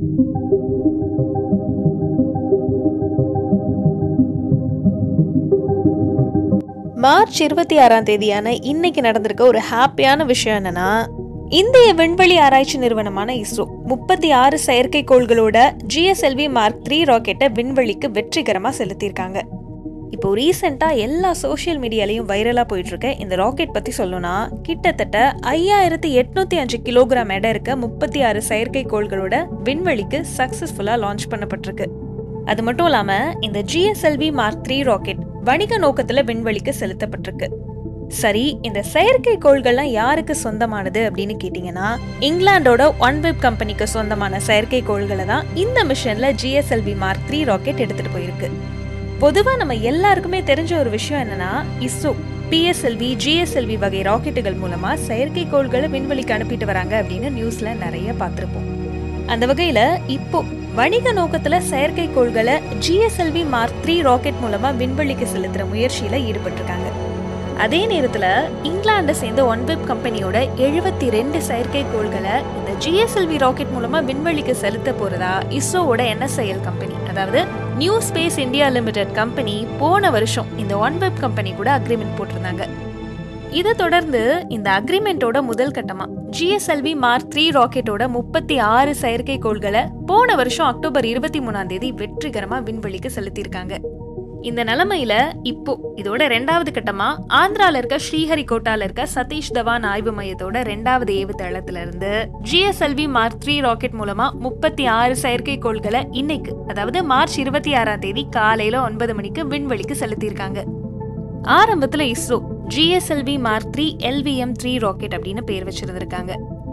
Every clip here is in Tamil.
மார்ச் இருபத்தி ஆறாம் தேதியான இன்னைக்கு நடந்திருக்க ஒரு ஹாப்பியான விஷயம் என்னன்னா இந்திய விண்வெளி ஆராய்ச்சி நிறுவனமான இஸ்ரோ முப்பத்தி ஆறு செயற்கைக்கோள்களோட ஜிஎஸ்எல்வி மார்க் த்ரீ ராக்கெட்டை விண்வெளிக்கு வெற்றிகரமா செலுத்தியிருக்காங்க இப்போ ரீசெண்டாக எல்லா சோஷியல் மீடியாலையும் வைரலாக போயிட்டு இருக்க இந்த ராக்கெட் பற்றி சொல்லணும்னா கிட்டத்தட்ட ஐயாயிரத்தி எட்நூத்தி அஞ்சு கிலோகிராம் எடை இருக்க முப்பத்தி ஆறு செயற்கைக்கோள்களோட விண்வெளிக்கு சக்ஸஸ்ஃபுல்லாக லான்ச் பண்ணப்பட்டிருக்கு அது மட்டும் இல்லாமல் இந்த ஜிஎஸ்எல்வி மார்க் த்ரீ ராக்கெட் வணிக நோக்கத்தில் விண்வெளிக்கு செலுத்தப்பட்டிருக்கு சரி இந்த செயற்கைக்கோள்கள்லாம் யாருக்கு சொந்தமானது அப்படின்னு கேட்டிங்கன்னா இங்கிலாண்டோட ஒன் வெப் கம்பெனிக்கு சொந்தமான செயற்கைக்கோள்களை தான் இந்த மிஷன்ல ஜிஎஸ்எல்வி மார்க் த்ரீ ராக்கெட் எடுத்துட்டு போயிருக்கு பொதுவாக நம்ம எல்லாருக்குமே தெரிஞ்ச ஒரு விஷயம் என்னன்னா இஸ்ரோ பிஎஸ்எல்வி ஜிஎஸ்எல்வி வகை ராக்கெட்டுகள் மூலமா செயற்கைக்கோள்களை விண்வெளிக்கு அனுப்பிட்டு வராங்க அப்படின்னு நியூஸ்ல நிறைய பார்த்துருப்போம் அந்த வகையில இப்போ வணிக நோக்கத்துல செயற்கைக்கோள்களை ஜிஎஸ்எல்வி மார்க் த்ரீ ராக்கெட் மூலமா விண்வெளிக்கு செலுத்துற முயற்சியில ஈடுபட்டிருக்காங்க அதே நேரத்துல இங்கிலாண்டை சேர்ந்த ஒன்வெப் கம்பெனியோட எழுபத்தி ரெண்டு செயற்கைக்கோள்களை இந்த ஜிஎஸ்எல்வி ராக்கெட் மூலமா விண்வெளிக்கு செலுத்த போறதா இஸ்ரோவோட என்எஸ்ஐஎல் கம்பெனி அதாவது New Space India Limited company போன வருஷம் இந்த ஒன்வெப் கம்பெனி கூட அக்ரிமெண்ட் போட்டிருந்தாங்க இதை தொடர்ந்து இந்த அக்ரிமெண்டோட முதல் கட்டமா ஜிஎஸ்எல்வி மார்க் த்ரீ ராக்கெட்டோட முப்பத்தி ஆறு செயற்கைக்கோள்களை போன வருஷம் அக்டோபர் இருபத்தி மூணாம் தேதி வெற்றிகரமா விண்வெளிக்கு செலுத்தியிருக்காங்க இந்த நிலைமையில இப்போ இதோட ரெண்டாவது கட்டமா ஆந்திரால இருக்க ஸ்ரீஹரிகோட்டால இருக்க சதீஷ் தவான் ஆய்வு மையத்தோட ரெண்டாவது ஏவுதளத்துல இருந்து ஜிஎஸ்எல்வி மார்க் த்ரீ ராக்கெட் மூலமா முப்பத்தி ஆறு செயற்கைக்கோள்களை இன்னைக்கு அதாவது மார்ச் இருபத்தி ஆறாம் தேதி காலையில ஒன்பது மணிக்கு விண்வெளிக்கு செலுத்தியிருக்காங்க ஆரம்பத்துல ISRO GSLV mark three LVM three rocket அப்படின்னு பேர் வச்சிருந்திருக்காங்க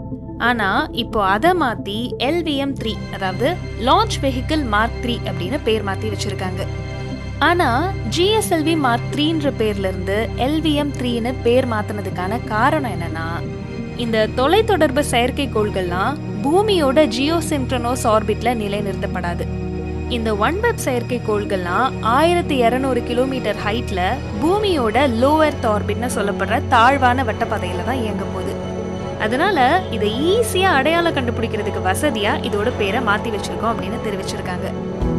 ஆனா இப்போ அதை மாத்தி எல்விஎம் த்ரீ அதாவது லான்ச் வெஹிக்கிள் மார்க் த்ரீ அப்படின்னு பேர் மாத்தி வச்சிருக்காங்க ஆனா ஜிஎஸ்எல்வி மார்க் த்ரீன்ற பேர்ல இருந்து எல்விஎம் த்ரீன்னு பேர் மாத்தினதுக்கான காரணம் என்னன்னா இந்த தொலைத்தொடர்பு செயற்கைக்கோள்கள்லாம் பூமியோட ஜியோ சின்க்ரனோஸ் ஆர்பிட்ல நிலைநிறுத்தப்படாது இந்த ஒன் வெப் செயற்கைக்கோள்கள்லாம் ஆயிரத்தி இரநூறு கிலோமீட்டர் ஹைட்ல பூமியோட லோவர் ஆர்பிட்னு சொல்லப்படுற தாழ்வான வட்டப்பாதையில தான் இயங்க போகுது அதனால இதை ஈஸியா அடையாளம் கண்டுபிடிக்கிறதுக்கு வசதியா இதோட பேரை மாத்தி வச்சிருக்கோம் அப்படின்னு தெரிவிச்சிருக்காங்க